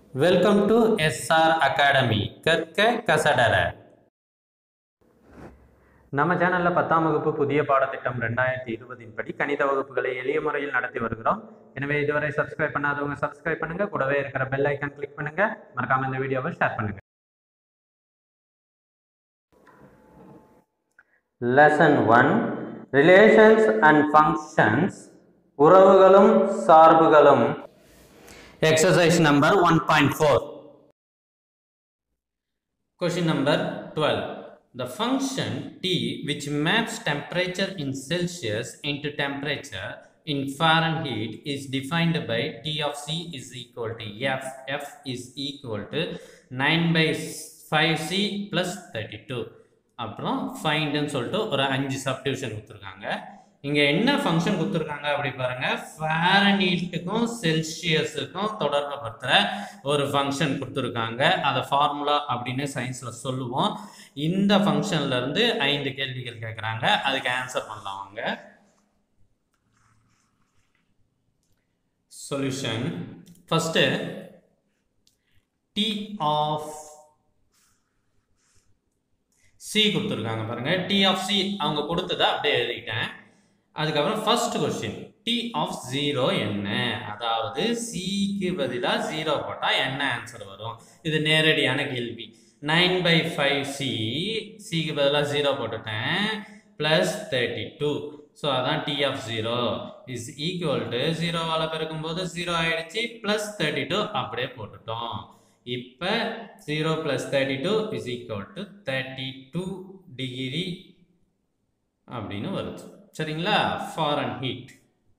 Welcome to SR academy கற்க கசடர நம்ம சேனல்ல பத்தாம் வகுப்பு புதிய பாடத்திட்டம் ரெண்டாயிரத்தி இருபதின் படி கணித வகுப்புகளை எளிய முறையில் நடத்தி வருகிறோம் எனவே இதுவரை சப்ஸ்கிரைப் பண்ணாதவங்க சப்ஸ்கிரைப் பண்ணுங்க கூடவே இருக்கிற பெல் ஐக்கான் கிளிக் பண்ணுங்க மறக்காம இந்த வீடியோவை ஷேர் பண்ணுங்க lesson one relations and functions உறவுகளும் சார்புகளும் exercise number one point four Question number 12. The function T which maps temperature in Celsius into temperature in Fahrenheit is defined by T of C is equal to F. F is equal to 9 by 5C plus 32. அப்புறம் ஃபைண்டுன்னு சொல்லிட்டு ஒரு அஞ்சு subdivision கொடுத்துருக்காங்க இங்கே என்ன function கொடுத்துருக்காங்க அப்படி பாருங்க ஃபேரனீட்டுக்கும் செல்சியஸுக்கும் தொடர்பு படுத்துகிற ஒரு ஃபங்க்ஷன் கொடுத்துருக்காங்க அதை ஃபார்முலா அப்படின்னு சயின்ஸில் சொல்லுவோம் இந்த ஃபங்க்ஷன்ல இருந்து ஐந்து கேள்விகள் கேட்குறாங்க அதுக்கு ஆன்சர் பண்ணலாம் வாங்க solution first T of C கொடுத்துருக்காங்க பாருங்க டி ஆஃப் சி அவங்க கொடுத்ததை அப்படியே எழுதிட்டேன் அதுக்கப்புறம் first question T of zero என்ன அதாவது சிக்கு பதிலாக ஜீரோ போட்டால் என்ன ஆன்சர் வரும் இது நேரடியான கேள்வி நைன் பை ஃபைவ் சி சிக்கு பதிலாக ஜீரோ போட்டுட்டேன் ப்ளஸ் தேர்ட்டி டூ ஸோ அதான் T of zero is equal to ஜீரோவால் பெருக்கும்போது ஜீரோ ஆயிடுச்சு ப்ளஸ் தேர்ட்டி டூ அப்படியே போட்டுட்டோம் இப்போ zero plus thirty two is equal to thirty two degree அப்படின்னு வருது சரிங்களா ஃபாரன் ஹீட்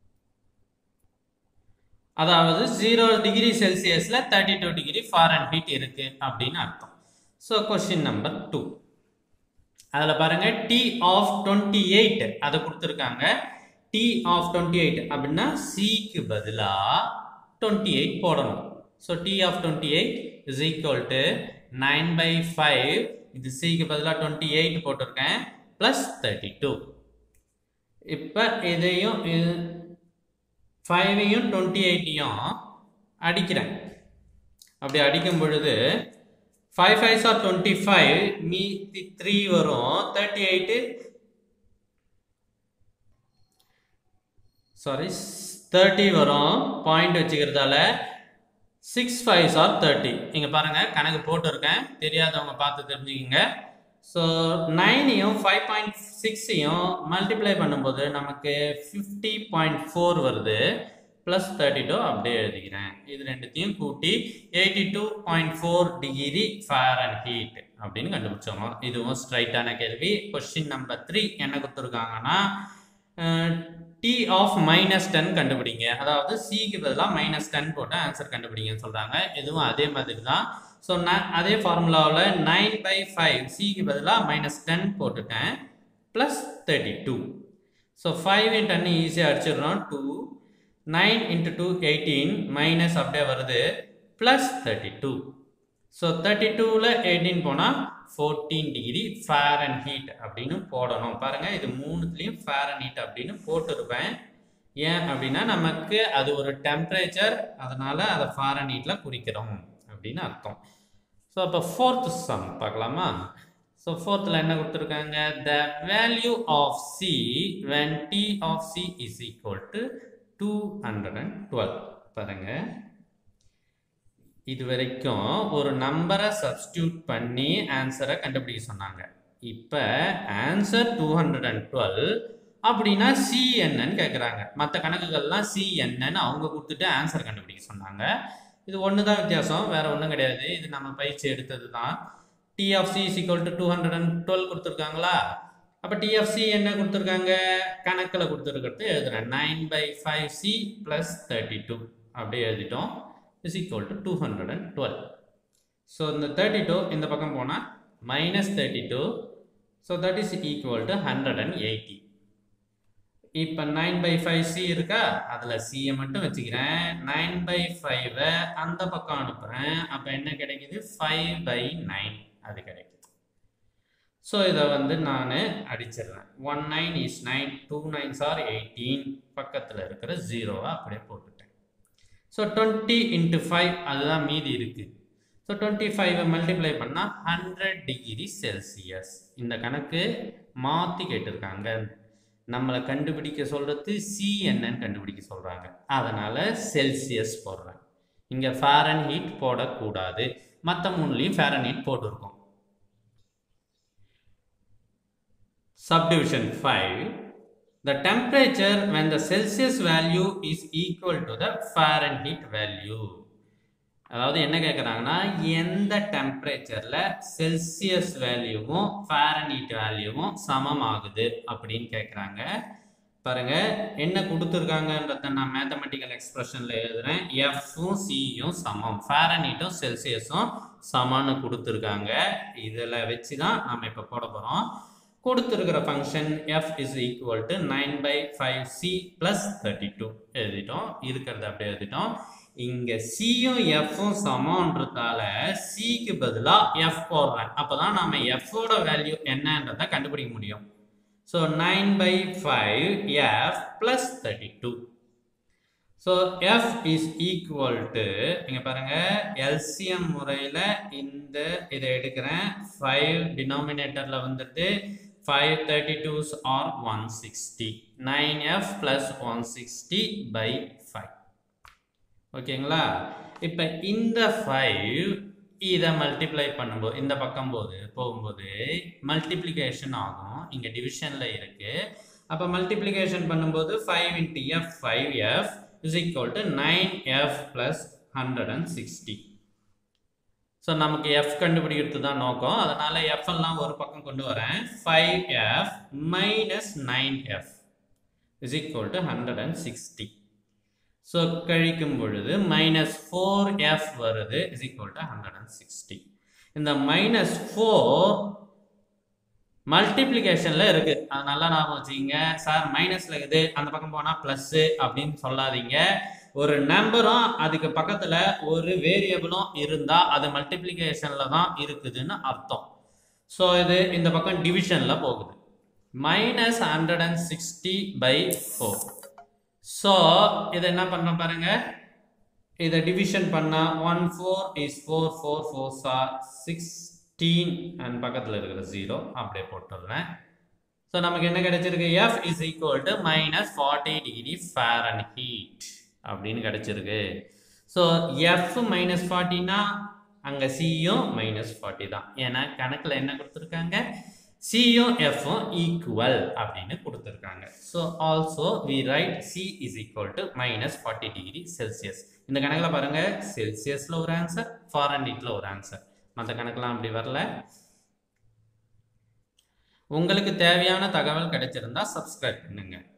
அதாவது ஜீரோ டிகிரி செல்சியஸில் thirty two degree Fahrenheit இருக்கு அப்படின்னு அர்த்தம் ஸோ கொஸ்டின் நம்பர் டூ அதில் பாருங்க டி ஆஃப் டுவெண்ட்டி எயிட் அதை கொடுத்துருக்காங்க டி ஆஃப் டுவெண்ட்டி எயிட் அப்படின்னா சிக்கு பதிலாக டுவெண்ட்டி எயிட் போடணும் so T of twenty eight is equal to nine by five இது சிக்கு பதிலாக டுவெண்ட்டி எயிட் போட்டிருக்கேன் ப்ளஸ் தேர்ட்டி டூ இப்போ இதையும் ஃபைவையும் டுவெண்ட்டி எயிட்டையும் அடிக்கிறேன் அப்படி அடிக்கும் பொழுது five five or twenty five மீதி த்ரீ வரும் தேர்ட்டி எயிட்டு சாரி தேர்ட்டி வரும் பாயிண்ட் வச்சுக்கிறதால சிக்ஸ் ஃபைவ் ஆர் தேர்ட்டி இங்கே பாருங்கள் கணக்கு போட்டிருக்கேன் தெரியாதவங்க பார்த்து தெரிஞ்சுக்கிங்க ஸோ நைனையும் ஃபைவ் பாயிண்ட் சிக்ஸையும் மல்டிப்ளை பண்ணும்போது நமக்கு ஃபிஃப்டி பாயிண்ட் ஃபோர் வருது ப்ளஸ் தேர்ட்டி டூ அப்படியே எழுதிக்கிறேன் இது ரெண்டுத்தையும் கூட்டி eighty two point four degree Fahrenheit அப்படின்னு கண்டுபிடிச்சோம் இதுவும் ஸ்ட்ரைட்டான கேள்வி கொஸ்டின் நம்பர் த்ரீ என்ன கொடுத்துருக்காங்கன்னா டி ஆஃப் மைனஸ் டென் கண்டுபிடிங்க அதாவது சிக்கு பதிலாக மைனஸ் டென் போட்டு ஆன்சர் கண்டுபிடிங்கன்னு சொல்கிறாங்க இதுவும் அதே மாதிரி தான் ஸோ நான் அதே ஃபார்முலாவில் நைன் பை ஃபைவ் சிக்கு பதிலாக மைனஸ் டென் போட்டுட்டேன் plus thirty two so five in ten ஈஸியாக அடிச்சிடுறோம் two nine into two eighteen minus அப்படியே வருது plus thirty two so thirty டூவில் எயிட்டீன் போனால் fourteen degree Fahrenheit அப்படின்னு போடணும் பாருங்கள் இது மூணுத்துலேயும் ஃபேர் அண்ட் ஹீட் அப்படின்னு போட்டிருப்பேன் ஏன் அப்படின்னா நமக்கு அது ஒரு டெம்பரேச்சர் அதனால் அதை ஃபேர் அண்ட் ஹீட்டில் குறிக்கிறோம் அப்படின்னு அர்த்தம் ஸோ அப்போ ஃபோர்த் சம் பார்க்கலாமா ஸோ ஃபோர்த்தில் என்ன கொடுத்துருக்காங்க the value of C when T of C is equal to two hundred and twelve பாருங்க இது வரைக்கும் ஒரு நம்பரை சப்ஸ்டியூட் பண்ணி ஆன்சரை கண்டுபிடிக்க சொன்னாங்க இப்போ answer two hundred and twelve அப்படின்னா சி என்னன்னு கேட்குறாங்க மற்ற கணக்குகள்லாம் சி என்னன்னு அவங்க கொடுத்துட்டு ஆன்சர் கண்டுபிடிக்க சொன்னாங்க இது ஒன்று தான் வித்தியாசம் வேற ஒன்றும் கிடையாது இது நம்ம பயிற்சி எடுத்தது தான் T of C equal to two hundred and twelve கொடுத்துருக்காங்களா அப்போ டிஎஃப்சி என்ன கொடுத்துருக்காங்க கணக்கில் கொடுத்துருக்கிறது எழுதுறேன் nine by five C plus thirty two அப்படியே எழுதிட்டோம் is equal to two hundred and twelve so இந்த தேர்ட்டி டூ இந்த பக்கம் போனால் minus thirty two so that is equal to hundred and eighty இப்போ நைன் பை ஃபைவ் சி இருக்கா அதில் சியை மட்டும் வச்சுக்கிறேன் நைன் பை ஃபைவை அந்த பக்கம் அனுப்புகிறேன் அப்போ என்ன கிடைக்குது ஃபைவ் பை நைன் அது கிடைக்குது ஸோ இதை வந்து நான் அடிச்சிடுறேன் one nine is nine two nines or eighteen பக்கத்தில் இருக்கிற ஜீரோவை அப்படியே போட்டுட்டேன் ஸோ டுவெண்ட்டி இன்ட்டு ஃபைவ் அதுதான் மீதி இருக்கு ஸோ டுவெண்ட்டி ஃபைவை மல்டிப்ளை பண்ணால் ஹண்ட்ரட் டிகிரி செல்சியஸ் இந்த கணக்கு மாற்றி கேட்டிருக்காங்க நம்மளை கண்டுபிடிக்க சொல்கிறது சி என்னன்னு கண்டுபிடிக்க சொல்கிறாங்க அதனால் செல்சியஸ் போடுறேன் இங்கே ஃபேரன் ஹீட் போடக்கூடாது மற்ற மூணுலேயும் ஃபேரன் ஹீட் போட்டிருக்கோம் subdivision 5 the temperature when the celsius value is equal to the fahrenheit value அதாவது என்ன கேட்குறாங்கன்னா எந்த டெம்பரேச்சரில் செல்சியஸ் வேல்யூவும் ஃபேரன்ஹீட் வேல்யூவும் சமம் ஆகுது அப்படின்னு கேட்குறாங்க பாருங்க என்ன கொடுத்துருக்காங்கன்றத நான் மேத்தமெட்டிக்கல் எக்ஸ்பிரஷனில் எழுதுறேன் எஃப்பும் சியும் சமம் ஃபேரன்ஹீட்டும் செல்சியஸும் சமம்னு கொடுத்துருக்காங்க இதில் வச்சு தான் நம்ம இப்போ போட போகிறோம் கொடுத்துருக்கிற function F is equal to nine by five C plus thirty two எழுதிட்டோம் இருக்கிறத அப்படியே எழுதிட்டோம் இங்கே சியும் எஃப்பும் சமன்றதால சிக்கு பதிலாக எஃப் போடுறேன் அப்போ தான் நம்ம எஃப்போட வேல்யூ என்னன்றதை கண்டுபிடிக்க முடியும் so nine by five F plus thirty two so F is equal to இங்கே பாருங்கள் எல்சிஎம் முறையில் இந்த இதை எடுக்கிறேன் ஃபைவ் டினாமினேட்டரில் வந்துட்டு five thirty twos or one sixty nine F plus one sixty by five ஓகேங்களா இப்போ இந்த ஃபைவ் இதை மல்டிப்ளை பண்ணும்போது இந்த பக்கம் போது போகும்போது மல்டிப்ளிகேஷன் ஆகும் இங்கே டிவிஷனில் இருக்குது அப்போ மல்டிப்ளிகேஷன் பண்ணும்போது five into F five F is equal to nine F plus hundred and sixty so நமக்கு எஃப் கண்டுபிடிக்கிறது தான் நோக்கம் அதனால் எஃப் எல்லாம் ஒரு பக்கம் கொண்டு வரேன் five F minus nine F is equal to hundred and sixty so கழிக்கும் பொழுது மைனஸ் ஃபோர் எஃப் வருது is equal to hundred and sixty இந்த மைனஸ் ஃபோர் மல்டிப்ளிகேஷனில் இருக்குது அது நல்லா ஞாபகம் வச்சுக்கிங்க சார் மைனஸில் இருக்குது அந்த பக்கம் போனால் ப்ளஸ்ஸு அப்படின்னு சொல்லாதீங்க ஒரு நம்பரும் அதுக்கு பக்கத்தில் ஒரு வேரியபிளும் இருந்தால் அது மல்டிப்ளிகேஷனில் தான் இருக்குதுன்னு அர்த்தம் ஸோ இது இந்த பக்கம் டிவிஷனில் போகுது minus hundred and sixty by four so இதை என்ன பண்ண பாருங்க இதை டிவிஷன் பண்ணால் one four is four four four sir sixteen and பக்கத்தில் இருக்கிற ஜீரோ அப்படியே போட்டுடுறேன் ஸோ நமக்கு என்ன கிடைச்சிருக்கு F is equal to minus forty degree Fahrenheit அப்படின்னு கிடைச்சிருக்கு ஸோ எஃப் மைனஸ் ஃபார்ட்டினா அங்கே சியும் மைனஸ் ஃபார்ட்டி தான் ஏன்னா கணக்கில் என்ன கொடுத்துருக்காங்க சியும் எஃப்பும் ஈக்குவல் அப்படின்னு கொடுத்துருக்காங்க so also we write C is equal to minus forty degree Celsius இந்த கணக்கில் பாருங்கள் செல்சியஸில் ஒரு ஆன்சர் ஃபாரன்ஹீட்டில் ஒரு ஆன்சர் மற்ற கணக்கெலாம் அப்படி வரல உங்களுக்கு தேவையான தகவல் கிடைச்சிருந்தா சப்ஸ்கிரைப் பண்ணுங்கள்